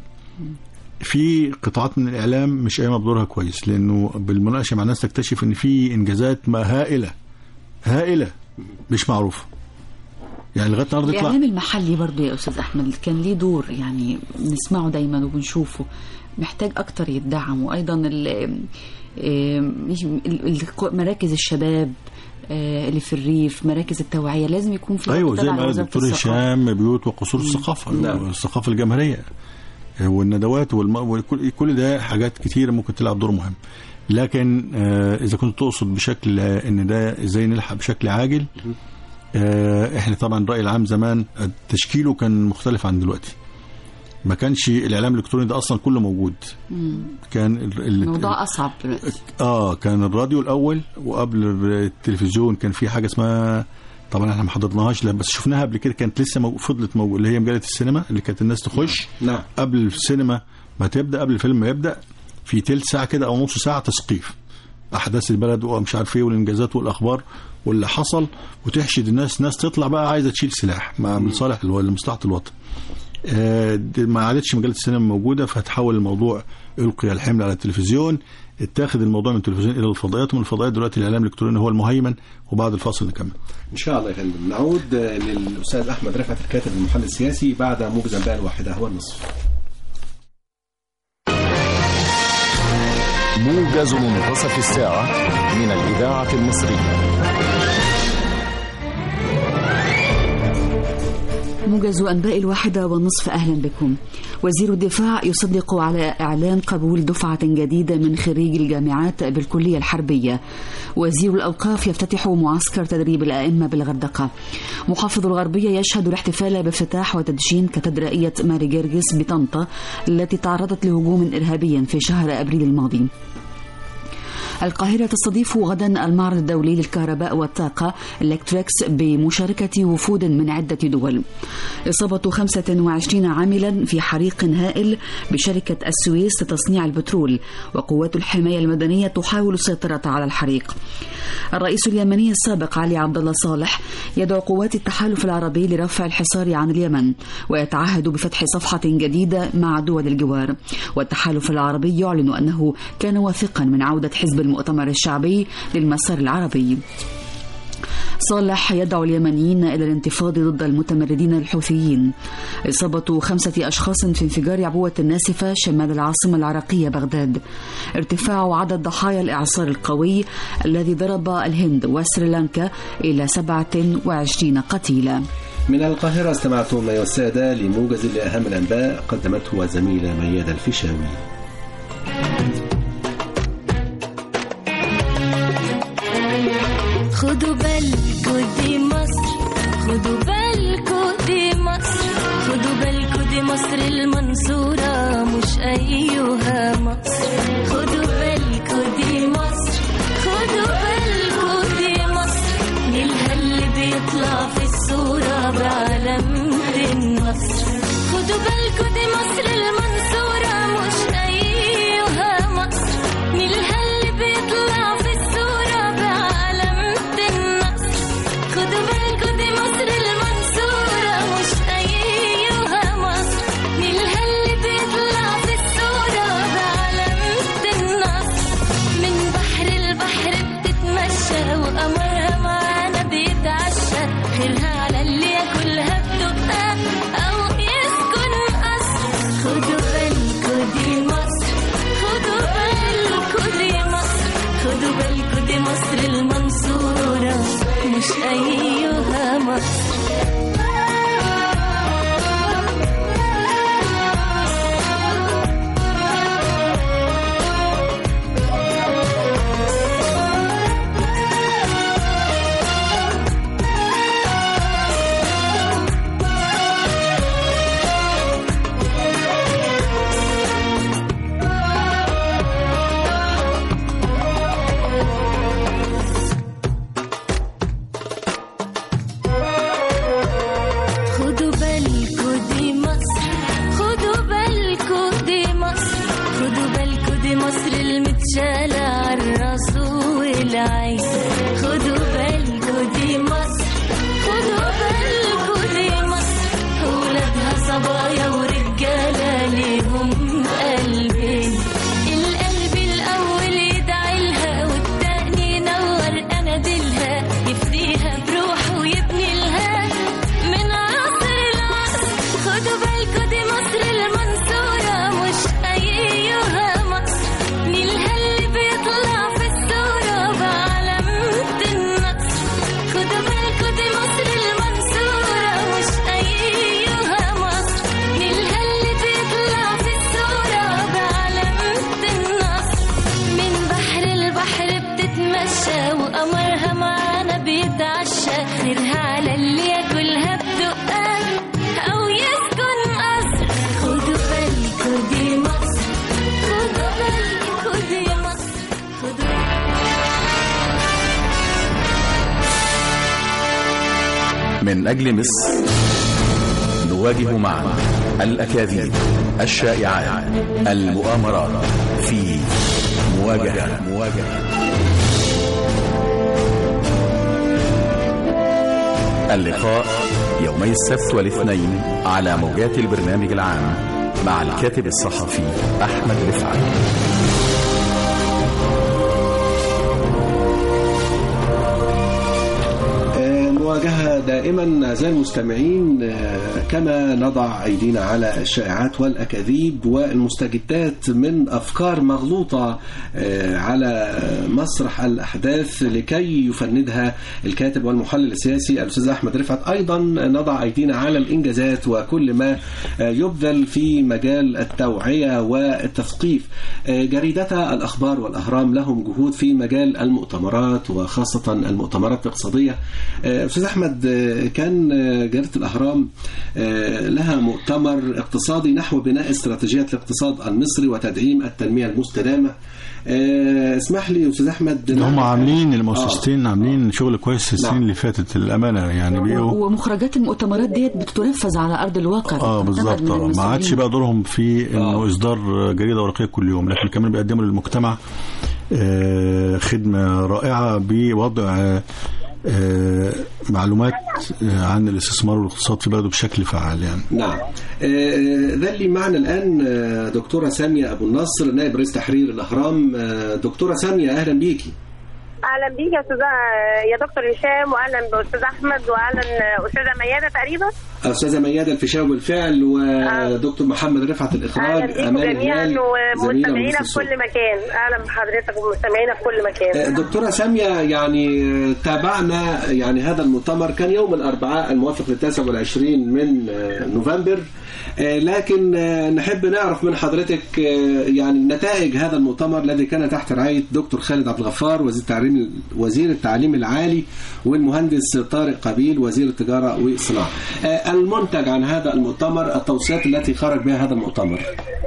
في قطاعات من الاعلام مش قايمه بدورها كويس لانه بالمناقشه مع الناس تكتشف ان في انجازات ما هائله هائله مش معروفه يعني لغايه النهارده يطلع الإعلام المحلي برضو يا أستاذ أحمد كان ليه دور يعني نسمعه دايما وبنشوفه محتاج أكتر يدعم وأيضا ال- ال- ال- مراكز الشباب آه، اللي في الريف مراكز التوعية لازم يكون في ايوه وقت زي تبع ما قال وزارة الدكتور الثقافة. هشام بيوت وقصور الثقافه نعم. الثقافه الجماهيريه والندوات والم... وكل كل ده حاجات كتيره ممكن تلعب دور مهم لكن آه اذا كنت تقصد بشكل آه، ان ده ازاي نلحق بشكل عاجل آه احنا طبعا الراي العام زمان تشكيله كان مختلف عن دلوقتي ما كانش الاعلام الالكتروني ده اصلا كله موجود كان ال- ال- الموضوع أصعب دلوقتي اه كان الراديو الاول وقبل التلفزيون كان في حاجه اسمها طبعا احنا ما حضرناهاش لا بس شفناها قبل كده كانت لسه مو... فضلت موجوده اللي هي مجله السينما اللي كانت الناس تخش نعم قبل السينما ما تبدا قبل الفيلم ما يبدا في تلت ساعه كده او نص ساعه تثقيف احداث البلد ومش عارف ايه والانجازات والاخبار واللي حصل وتحشد الناس ناس تطلع بقى عايزه تشيل سلاح مع لصالح الو- لمصلحه الوطن آه، دي ما عادتش مجله السينما موجوده فتحول الموضوع القي الحمل على التلفزيون اتاخد الموضوع من التلفزيون الى الفضائيات ومن الفضائيات دلوقتي الاعلام الالكتروني هو المهيمن وبعد الفاصل نكمل ان شاء الله يا فندم نعود آه، للاستاذ احمد رفعت الكاتب المحلل السياسي بعد موجز انباء الواحده هو النصف موجز منتصف الساعة من الإذاعة المصرية موجز أنباء الواحدة والنصف أهلا بكم وزير الدفاع يصدق على إعلان قبول دفعة جديدة من خريج الجامعات بالكلية الحربية وزير الأوقاف يفتتح معسكر تدريب الأئمة بالغردقة محافظ الغربية يشهد الاحتفال بافتتاح وتدشين كاتدرائية ماري جرجس بطنطا التي تعرضت لهجوم إرهابي في شهر أبريل الماضي القاهرة تستضيف غدا المعرض الدولي للكهرباء والطاقة إلكتريكس بمشاركة وفود من عدة دول إصابة 25 عاملا في حريق هائل بشركة السويس لتصنيع البترول وقوات الحماية المدنية تحاول السيطرة على الحريق الرئيس اليمني السابق علي عبد الله صالح يدعو قوات التحالف العربي لرفع الحصار عن اليمن ويتعهد بفتح صفحة جديدة مع دول الجوار والتحالف العربي يعلن أنه كان واثقا من عودة حزب المؤتمر الشعبي للمسار العربي صالح يدعو اليمنيين إلى الانتفاض ضد المتمردين الحوثيين إصابة خمسة أشخاص في انفجار عبوة ناسفة شمال العاصمة العراقية بغداد ارتفاع عدد ضحايا الإعصار القوي الذي ضرب الهند وسريلانكا إلى 27 قتيلا من القاهرة استمعتم أيها السادة لموجز لأهم الأنباء قدمته زميلة ميادة الفيشاوي خدوا بالكوا دي مصر خدوا بالكوا دي مصر خدوا بالكوا دي مصر المنصورة مش أيها مصر خدوا بالكوا دي مصر خدوا بالكوا دي مصر نيلها اللي بيطلع في الصورة بعلامة النصر خدوا بالكوا دي مصر المنصورة مش أيها مصر نيلها اللي بيطلع في الصورة بعلامة النصر خدوا بالكوا دي مصر المنصورة مش أيها مصر نيلها اللي بيطلع في الصورة بعلامة النصر من بحر البحر بتتمشى وقمرها معانا بيتعشى خيرها على اللي ياكلها بدقها أو يسكن قصر خدوا بالكوا دي مصر خدوا بالكوا دي مصر خدوا بالكوا دي مصر المنصورة مش أيها مصر خدوا بالكوا دي مصر خدوا بالكوا دي مصر خدوا بالكوا دي مصر المتشالة عالراس والعين خدوا بالكوا دي مصر خدوا بالكوا دي مصر ولادها صبايا ورجالة ليهم قلبين القلب الأول يدعي لها والتاني ينور أناديلها يفديها بروحه ويبني لها من عصر العصر خدوا بالكوا دي مصر المنصورة مش أيها مصر نيلها اللي بيطلع في الصورة بعلامة النصر خدوا بالكوا دي مصر المنصورة مش أيها مصر نيلها اللي بيطلع في الصورة بعلامة النصر من بحر البحر بتتمشى وقمرها معانا بيتعشى خيرها على اللي ياكلها بدقها أو يسكن قصر خدوا بالكوا دي مصر خدوا بالكوا دي مصر خدوا من أجل مصر نواجه معا الأكاذيب الشائعات المؤامرات في مواجهة مواجهة اللقاء يومي السبت والاثنين على موجات البرنامج العام مع الكاتب الصحفي أحمد رفعت آه، مواجهة دائما أعزائي المستمعين آه، كما نضع أيدينا على الشائعات والأكاذيب والمستجدات من أفكار مغلوطة آه، على مسرح الأحداث لكي يفندها الكاتب والمحلل السياسي الأستاذ أحمد رفعت أيضا نضع أيدينا على الإنجازات وكل ما آه، يبذل في مجال التوعية والتثقيف آه، جريدتا الأخبار والأهرام لهم جهود في مجال المؤتمرات وخاصة المؤتمرات الاقتصادية آه، أستاذ أحمد آه، كان آه، جريدة الأهرام آه، لها مؤتمر اقتصادي نحو بناء استراتيجية الاقتصاد المصري وتدعيم التنمية المستدامة آه، اسمح لي أستاذ أحمد هم نعم. عاملين المؤسستين عاملين شغل كويس السنين نعم. اللي فاتت الامانه يعني بقوا ومخرجات المؤتمرات ديت بتنفذ على ارض الواقع اه بتعتمد بالظبط من آه. ما المسؤولين. عادش بقى دورهم في انه آه. اصدار جريده ورقيه كل يوم لكن كمان بيقدموا للمجتمع آه، خدمه رائعه بوضع آه، آه، معلومات آه، عن الاستثمار والاقتصاد في بلده بشكل فعال يعني نعم آه، ذا اللي معنا الآن آه، دكتورة سامية أبو النصر نائب رئيس تحرير الأهرام آه، دكتورة سامية أهلا بيكي اهلا بيك يا استاذ يا دكتور هشام واهلا باستاذ احمد واهلا استاذه مياده تقريبا استاذه ميادة الفيشاوي بالفعل ودكتور محمد رفعت اهلا الاخراج بيكم جميعا زميلة ومستمعينا مجلس في الصوت. كل مكان اهلا بحضرتك ومستمعينا في كل مكان دكتورة سامية يعني تابعنا يعني هذا المؤتمر كان يوم الأربعاء الموافق للتاسع والعشرين من نوفمبر لكن نحب نعرف من حضرتك يعني نتائج هذا المؤتمر الذي كان تحت رعاية دكتور خالد عبد الغفار وزير التعليم وزير التعليم العالي والمهندس طارق قبيل وزير التجارة والصناعة المنتج عن هذا المؤتمر التوصيات التي خرج بها هذا المؤتمر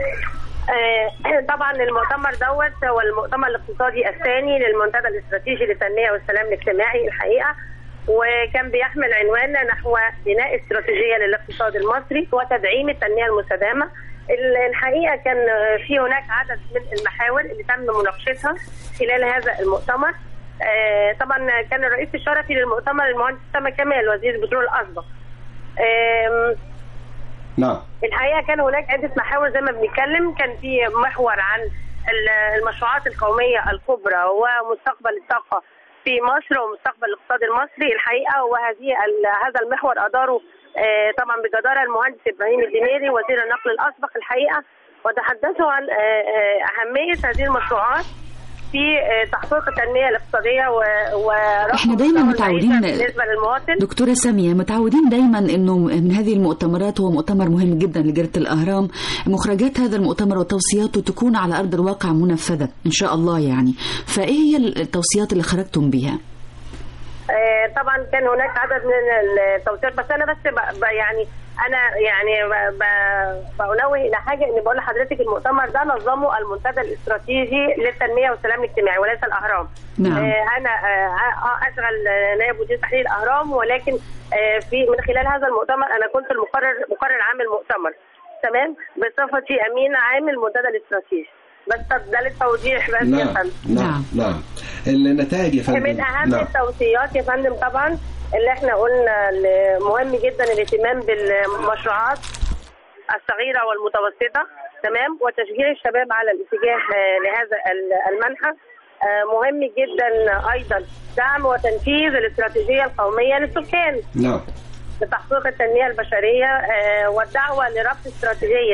آه، طبعا المؤتمر دوت هو المؤتمر الاقتصادي الثاني للمنتدى الاستراتيجي للتنميه والسلام الاجتماعي الحقيقه وكان بيحمل عنوان نحو بناء استراتيجيه للاقتصاد المصري وتدعيم التنميه المستدامه ال- الحقيقه كان في هناك عدد من المحاور اللي تم مناقشتها خلال هذا المؤتمر آه، طبعا كان الرئيس الشرفي للمؤتمر المهندس اسامه كمال وزير البترول الاسبق آم، نعم الحقيقه كان هناك عده محاور زي ما بنتكلم كان في محور عن ال- المشروعات القوميه الكبرى ومستقبل الطاقه في مصر ومستقبل الاقتصاد المصري الحقيقه وهذه ال- هذا المحور اداره آه، طبعا بجداره المهندس ابراهيم الدميري وزير النقل الاسبق الحقيقه وتحدثوا عن آه، آه، اهميه هذه المشروعات في آه، تحقيق التنميه الاقتصاديه و- ورفع إحنا دايماً مستوى المعيشة متعودين- بالنسبه للمواطن دكتورة سامية متعودين دايما انه من هذه المؤتمرات هو مؤتمر مهم جدا لجريدة الاهرام مخرجات هذا المؤتمر وتوصياته تكون على ارض الواقع منفذة ان شاء الله يعني فايه هي التوصيات اللي خرجتم بها؟ آه، طبعا كان هناك عدد من التوصيات بس انا بس ب- ب- يعني انا يعني ب- ب- بنوه الى حاجه ان بقول لحضرتك المؤتمر ده نظمه المنتدى الاستراتيجي للتنميه والسلام الاجتماعي وليس الاهرام. نعم. آه، انا آه، آه، اشغل آه، نائب مدير تحرير الاهرام ولكن آه، في من خلال هذا المؤتمر انا كنت المقرر مقرر عام المؤتمر تمام بصفتي امين عام المنتدى الاستراتيجي بس ده للتوضيح بس يا نعم فندم. نعم نعم النتائج يا فندم من اهم نعم. التوصيات يا فندم طبعا اللي احنا قلنا ال- مهم جدا الاهتمام بالمشروعات الصغيره والمتوسطه تمام وتشجيع الشباب على الاتجاه آه، لهذا ال- المنحى آه، مهم جدا ايضا دعم وتنفيذ الاستراتيجيه القوميه للسكان نعم لتحقيق التنميه البشريه آه، والدعوه لربط استراتيجيه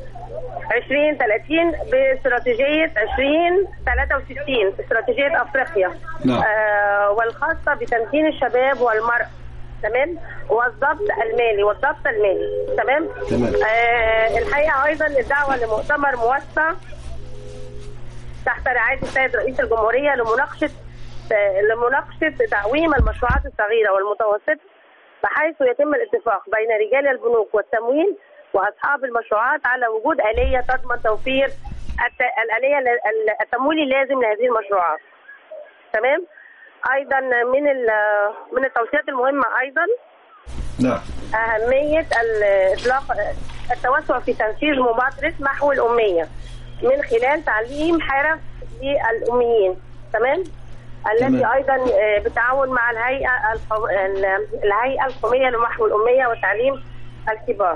2030 باستراتيجيه 2063 استراتيجيه افريقيا نعم. آه والخاصه بتمكين الشباب والمراه تمام والضبط المالي والضبط المالي تمام تمام. آه الحقيقه ايضا الدعوه لمؤتمر موسع تحت رعايه السيد رئيس الجمهوريه لمناقشه لمناقشه تعويم المشروعات الصغيره والمتوسطه بحيث يتم الاتفاق بين رجال البنوك والتمويل واصحاب المشروعات على وجود اليه تضمن توفير الت- الاليه ال- ال- التمويل اللازم لهذه المشروعات. تمام؟ ايضا من ال- من التوصيات المهمه ايضا نعم أهمية الإطلاق التوسع في تنفيذ مبادرة محو الأمية من خلال تعليم حرف للأميين تمام؟ التي تمام. أيضا آه، بالتعاون مع الهيئة القو... ال- الهيئة القومية لمحو الأمية وتعليم الكبار.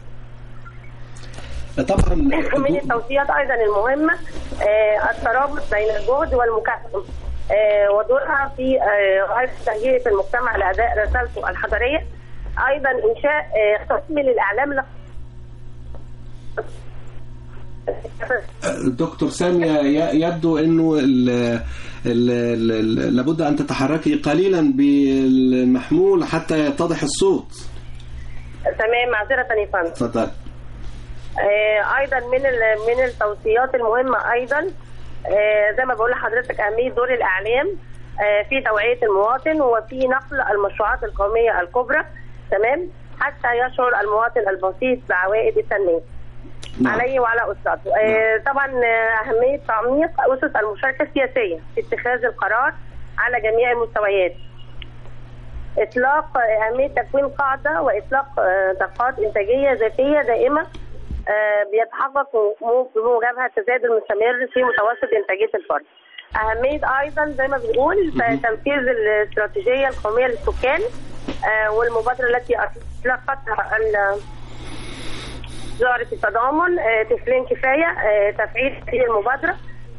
طبعا من التوصيات ايضا المهمه آه، الترابط بين الجهد والمكافاه آه، ودورها في آه، غايه تهيئه المجتمع لاداء رسالته الحضاريه ايضا انشاء آه، قسم للاعلام الاق- دكتور سامية ي- يبدو انه ال ال ال لابد ان تتحركي قليلا بالمحمول حتى يتضح الصوت تمام معذره يا فندم تفضل آه، ايضا من ال- من التوصيات المهمه ايضا آه، زي ما بقول لحضرتك اهميه دور الاعلام آه، في توعيه المواطن وفي نقل المشروعات القوميه الكبرى تمام حتى يشعر المواطن البسيط بعوائد التنميه نعم. عليه وعلى اسرته آه، طبعا آه، اهميه تعميق اسس المشاركه السياسيه في اتخاذ القرار على جميع المستويات اطلاق آه، اهميه تكوين قاعده واطلاق آه، طاقات انتاجيه ذاتيه دائمه آه، بيتحقق مو- بموجبها التزايد المستمر في متوسط انتاجيه الفرد. اهميه ايضا زي ما بنقول تنفيذ الاستراتيجيه القوميه للسكان آه، والمبادره التي اطلقتها ال- وزاره التضامن آه، طفلين كفايه آه، تفعيل هذه المبادره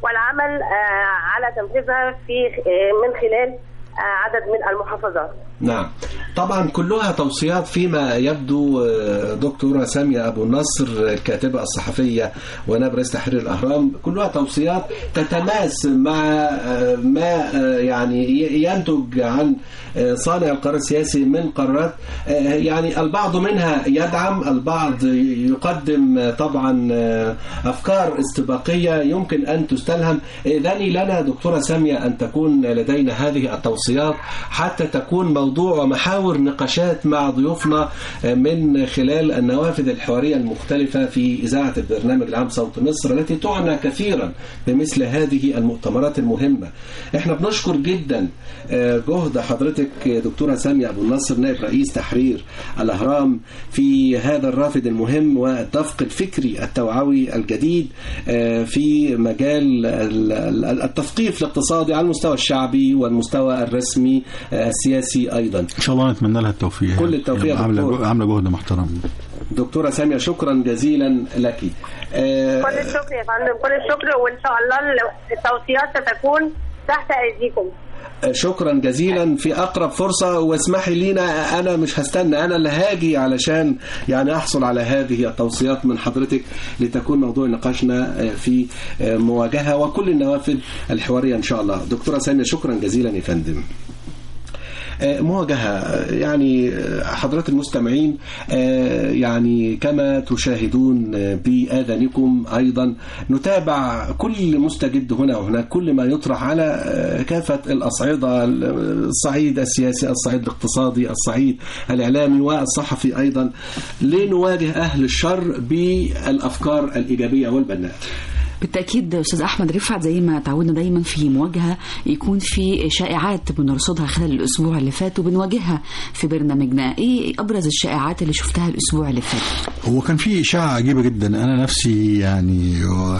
والعمل آه، على تنفيذها في آه، من خلال آه، عدد من المحافظات نعم طبعا كلها توصيات فيما يبدو آه، دكتورة سامية أبو النصر الكاتبة الصحفية ونائب رئيس تحرير الأهرام كلها توصيات تتماس مع آه، ما آه، يعني ي- ينتج عن آه، صانع القرار السياسي من قرارات آه، يعني البعض منها يدعم البعض يقدم آه، طبعا آه، أفكار استباقية يمكن أن تستلهم إذن لنا دكتورة سامية أن تكون لدينا هذه التوصيات حتى تكون موضوع ومحاور نقاشات مع ضيوفنا من خلال النوافذ الحوارية المختلفة في إذاعة البرنامج العام صوت مصر التي تعنى كثيرا بمثل هذه المؤتمرات المهمة احنا بنشكر جدا آه، جهد حضرتك دكتورة سامية أبو النصر نائب رئيس تحرير الأهرام في هذا الرافد المهم والدفق الفكري التوعوي الجديد آه، في مجال ال- ال- التثقيف الاقتصادي على المستوى الشعبي والمستوى الرسمي آه، السياسي أيضا ان شاء الله نتمنى لها التوفيق كل التوفيق يا عامله دكتور. جو- عامله جهد محترم دكتورة سامية شكرا جزيلا لك آه، كل الشكر يا فندم كل الشكر وان شاء الله التوصيات ستكون تحت ايديكم شكرا جزيلا في اقرب فرصه واسمحي لينا انا مش هستنى انا اللي هاجي علشان يعني احصل على هذه التوصيات من حضرتك لتكون موضوع نقاشنا في مواجهه وكل النوافذ الحواريه ان شاء الله دكتوره ساميه شكرا جزيلا يا فندم مواجهة يعني حضرات المستمعين يعني كما تشاهدون بآذانكم أيضا نتابع كل مستجد هنا وهناك كل ما يطرح على كافة الأصعدة الصعيد السياسي الصعيد الاقتصادي الصعيد الإعلامي والصحفي أيضا لنواجه أهل الشر بالأفكار الإيجابية والبناءة بالتأكيد أستاذ أحمد رفعت زي ما تعودنا دايما في مواجهة يكون في شائعات بنرصدها خلال الأسبوع اللي فات وبنواجهها في برنامجنا إيه أبرز الشائعات اللي شفتها الأسبوع اللي فات هو كان في إشاعة عجيبة جدا أنا نفسي يعني و-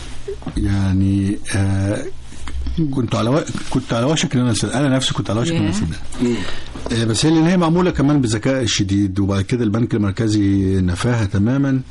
يعني آه كنت على و... كنت على وشك ان انا أصدق. انا نفسي كنت على وشك ان انا ياه. أصدق. آه، بس هي لان هي معموله كمان بذكاء شديد وبعد كده البنك المركزي نفاها تماما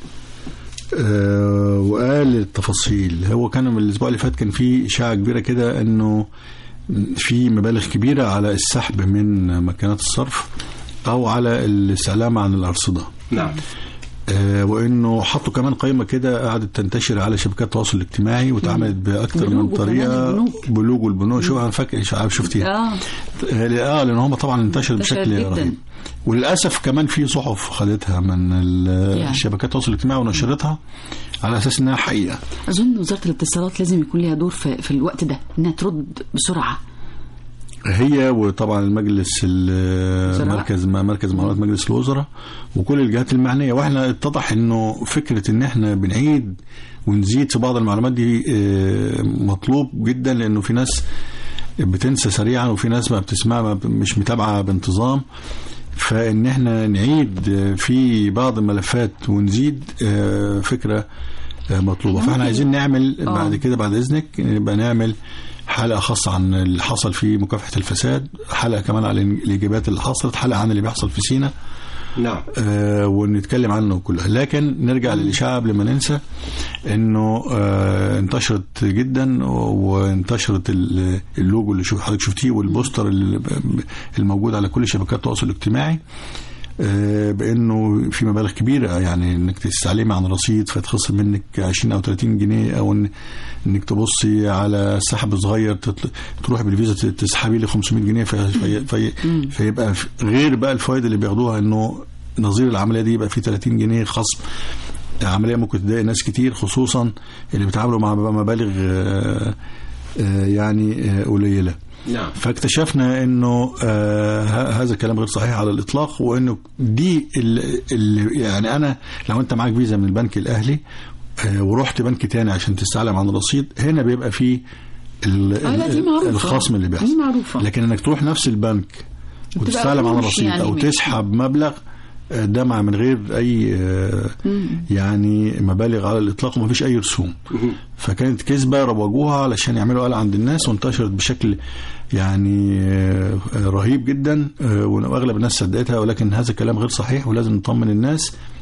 آه، وقال التفاصيل هو كان من الاسبوع اللي فات كان في اشاعه كبيره كده انه في مبالغ كبيره على السحب من مكانات الصرف او على الاستعلام عن الارصده نعم آه، وانه حطوا كمان قائمه كده قعدت تنتشر على شبكات التواصل الاجتماعي واتعملت باكثر من بلوج وكمان طريقه البنوك. بلوج والبنوك شو انا فاكر مش عارف شفتيها آه اه لان هم طبعا انتشر انتشرت بشكل جداً. رهيب وللاسف كمان في صحف خدتها من ال- يعني. شبكات التواصل الاجتماعي ونشرتها على اساس انها حقيقه أظن وزارة الاتصالات لازم يكون لها دور في, في الوقت ده إنها ترد بسرعة هي وطبعا المجلس ال- وزراء. مركز مركز معلومات مجلس الوزراء وكل الجهات المعنيه واحنا اتضح انه فكره ان احنا بنعيد ونزيد في بعض المعلومات دي آه، مطلوب جدا لانه في ناس بتنسى سريعا وفي ناس ما بتسمع ما ب- مش متابعه بانتظام فان احنا نعيد في بعض الملفات ونزيد آه، فكره آه، مطلوبه فاحنا عايزين نعمل آه. بعد كده بعد اذنك نبقى نعمل حلقه خاصه عن اللي حصل في مكافحه الفساد حلقه كمان عن الاجابات اللي حصلت حلقه عن اللي بيحصل في سينا نعم آه ونتكلم عنه كلها لكن نرجع للإشاعة قبل ما ننسى انه آه انتشرت جدا وانتشرت ال- اللوجو اللي شوف حضرتك شفتيه والبوستر اللي ب- الموجود على كل شبكات التواصل الاجتماعي آه، بانه في مبالغ كبيره يعني انك تستعلمي عن رصيد فيتخصم منك 20 او 30 جنيه او إن انك تبصي على سحب صغير تطل... تروحي بالفيزا تسحبي لي 500 جنيه في... في... في... فيبقى في- غير بقى الفوائد اللي بياخدوها انه نظير العمليه دي يبقى في 30 جنيه خصم عمليه ممكن تضايق ناس كتير خصوصا اللي بيتعاملوا مع مبالغ آه، آه، يعني آه، قليله نعم فاكتشفنا انه آه ه- هذا الكلام غير صحيح على الاطلاق وانه دي اللي, اللي يعني انا لو انت معاك فيزا من البنك الاهلي آه ورحت بنك تاني عشان تستعلم عن الرصيد هنا بيبقى فيه ال- آه، لا، دي ال- معروفة. الخصم اللي دي بيحصل معروفة. لكن انك تروح نفس البنك وتستعلم عن قروش الرصيد يعني او مش- تسحب مبلغ آه، دمع من غير اي آه، يعني مبالغ على الاطلاق وما فيش اي رسوم فكانت كذبه روجوها علشان يعملوا قلق عند الناس وانتشرت بشكل يعني آه، رهيب جدا آه، واغلب الناس صدقتها ولكن هذا الكلام غير صحيح ولازم نطمن الناس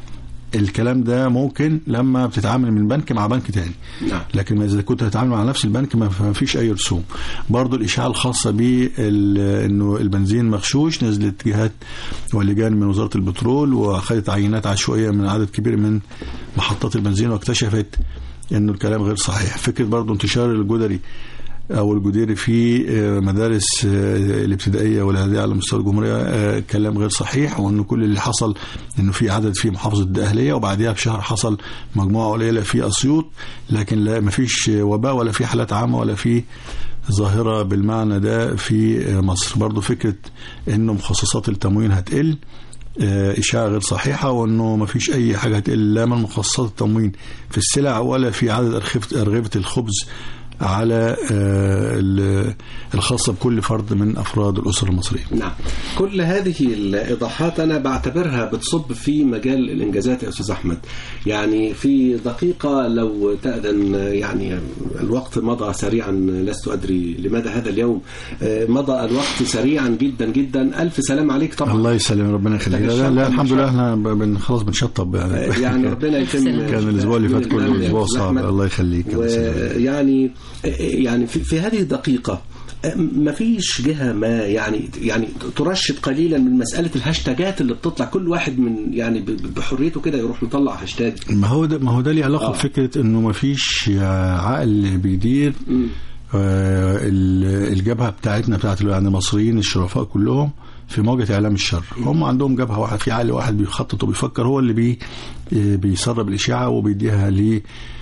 الكلام ده ممكن لما بتتعامل من بنك مع بنك تاني نعم. لكن اذا كنت هتتعامل مع نفس البنك ما ما فيش اي رسوم برضو الاشاعه الخاصه بال- انه البنزين مغشوش نزلت جهات ولجان من وزاره البترول واخذت عينات عشوائيه من عدد كبير من محطات البنزين واكتشفت انه الكلام غير صحيح فكره برضو انتشار الجدري او الجديري في آه، مدارس آه، الابتدائيه والاعداديه على مستوى الجمهوريه آه، كلام غير صحيح وانه كل اللي حصل انه في عدد في محافظه الدقهليه وبعديها بشهر حصل مجموعه قليله في اسيوط لكن لا ما فيش وباء ولا في حالات عامه ولا في ظاهره بالمعنى ده في آه، مصر برضو فكره انه مخصصات التموين هتقل آه، إشاعة غير صحيحة وأنه ما فيش أي حاجة هتقل لا من مخصصات التموين في السلع ولا في عدد أرغفة أرغفة الخبز على آه، ال- الخاصة بكل فرد من أفراد الأسرة المصرية نعم كل هذه الإيضاحات أنا بعتبرها بتصب في مجال الإنجازات يا أستاذ أحمد يعني في دقيقة لو تأذن يعني الوقت مضى سريعا لست أدري لماذا هذا اليوم آه، مضى الوقت سريعا جدا جدا ألف سلام عليك طبعا الله يسلم ربنا يخليك لا, لا, لا الحمد لله احنا ب- بن خلاص بنشطب يعني يعني ربنا يتم كان الأسبوع اللي فات كله من أسبوع أستاذ صعب أحمد. الله يخليك الله يسلمك. ويعني يعني في, في هذه الدقيقة ما فيش جهة ما يعني يعني ترشد قليلا من مسألة الهاشتاجات اللي بتطلع كل واحد من يعني ب- بحريته كده يروح مطلع هاشتاج ما هو ده ما هو ده ليه علاقة آه. بفكرة إنه ما فيش عقل بيدير مم. آه، ال- الجبهه بتاعتنا بتاعت يعني المصريين الشرفاء كلهم في مواجهه اعلام الشر هم عندهم جبهه واحد في عقل واحد بيخطط وبيفكر هو اللي بي آه، بيسرب الاشاعه وبيديها ل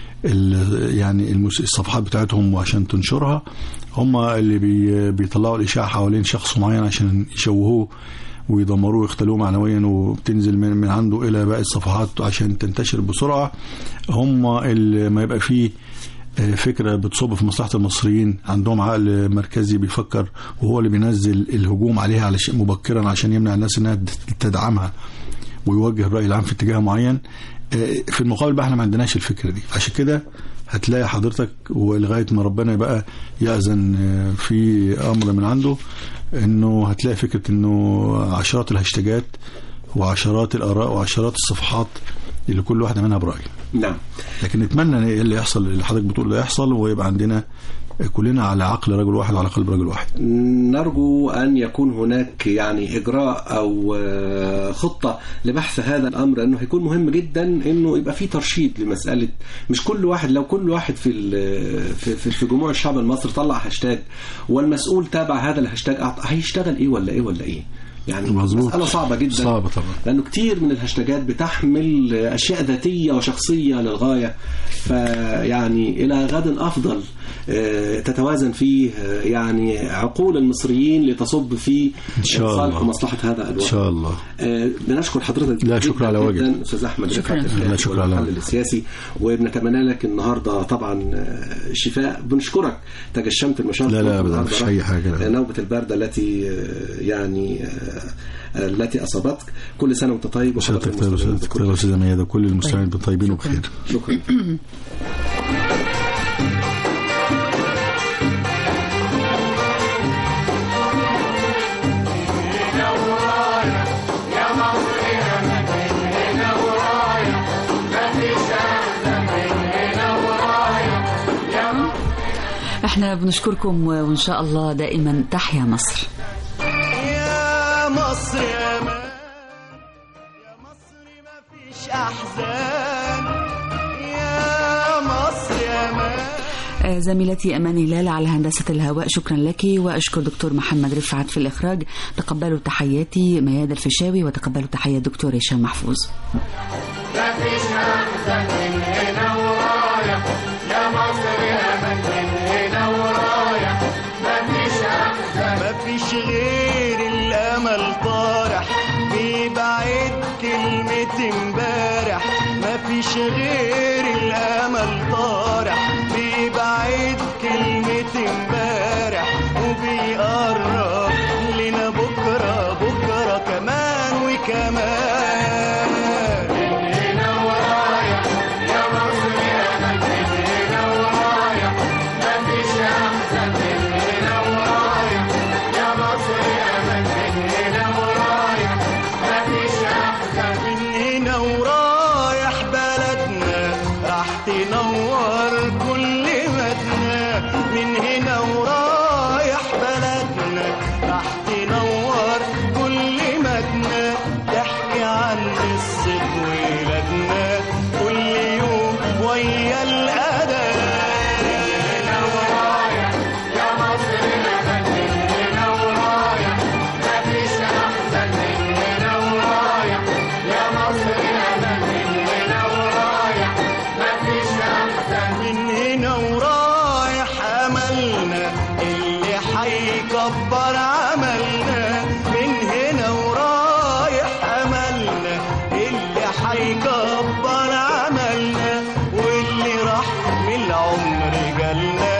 ال- يعني المس- الصفحات بتاعتهم وعشان تنشرها هم اللي بي بيطلعوا الاشاعه حوالين شخص معين عشان يشوهوه ويدمروه ويختلوه معنويا وبتنزل من, من عنده الى باقي الصفحات عشان تنتشر بسرعه هم اللي ما يبقى فيه آه، فكره بتصب في مصلحه المصريين عندهم عقل مركزي بيفكر وهو اللي بينزل الهجوم عليها على شيء مبكرا عشان يمنع الناس انها تدعمها ويوجه الراي العام في اتجاه معين آه، في المقابل بقى احنا ما عندناش الفكره دي عشان كده هتلاقي حضرتك ولغايه ما ربنا بقى يأذن آه، في امر من عنده انه هتلاقي فكره انه عشرات الهاشتاجات وعشرات الاراء وعشرات الصفحات اللي كل واحده منها براي نعم لكن نتمنى ان إيه اللي يحصل اللي حضرتك بتقول ده يحصل ويبقى عندنا كلنا على عقل رجل واحد وعلى قلب رجل واحد نرجو أن يكون هناك يعني إجراء أو آه، خطة لبحث هذا الأمر أنه هيكون مهم جدا أنه يبقى في ترشيد لمسألة مش كل واحد لو كل واحد في ال- في في- في جموع الشعب المصري طلع هاشتاج والمسؤول تابع هذا الهاشتاج أعط- هيشتغل إيه ولا إيه ولا إيه يعني مظبوط. مسألة صعبة جدا صعبة طبعا. لأنه كتير من الهاشتاجات بتحمل أشياء ذاتية وشخصية للغاية فيعني إلى غد أفضل آه، تتوازن فيه آه، يعني عقول المصريين لتصب في إن شاء صالح الله. ومصلحة هذا ان الوطن شاء الله آه، بنشكر حضرتك لا، شكر جداً على واجب. جداً أستاذ أحمد شكراً. رفعت الكاتب لا، شكر على والمحلل واجب. السياسي وبنتمنى لك النهارده طبعا آه، شفاء بنشكرك تجشمت المشاهد لا، لا، أبداً، النهاردة مفيش أي حاجة، لا. آه، نوبة البردة التي آه، يعني آه، آه، التي أصابتك كل سنة وأنت طيب سيادتك وحضرتك طيب المستمعين سيادتك بكل طيب خير. استاذه ميادة وكل المستمعين طيبين شكراً. وبخير شكرا احنا بنشكركم وان شاء الله دائما تحيا مصر يا مصر يا مان يا مصر ما فيش احزان يا مصر يا مان آه، زميلتي أمان هلال على هندسة الهواء شكرا لك وأشكر دكتور محمد رفعت في الإخراج تقبلوا تحياتي مياد الفيشاوي وتقبلوا تحيات دكتور هشام محفوظ ما فيش غير الامل طارح بيبعد كلمة امبارح ما فيش غير الامل طارح بيبعد كلمة امبارح وبيقرب لنا بكرة بكرة كمان وكمان من هنا ورايح نبسط ولادنا كل يوم ويا الأذان من هنا ورايح أملنا اللي حيكبر عملنا من هنا ورايح أملنا اللي حيكبر عملنا واللي راح من العمر جالنا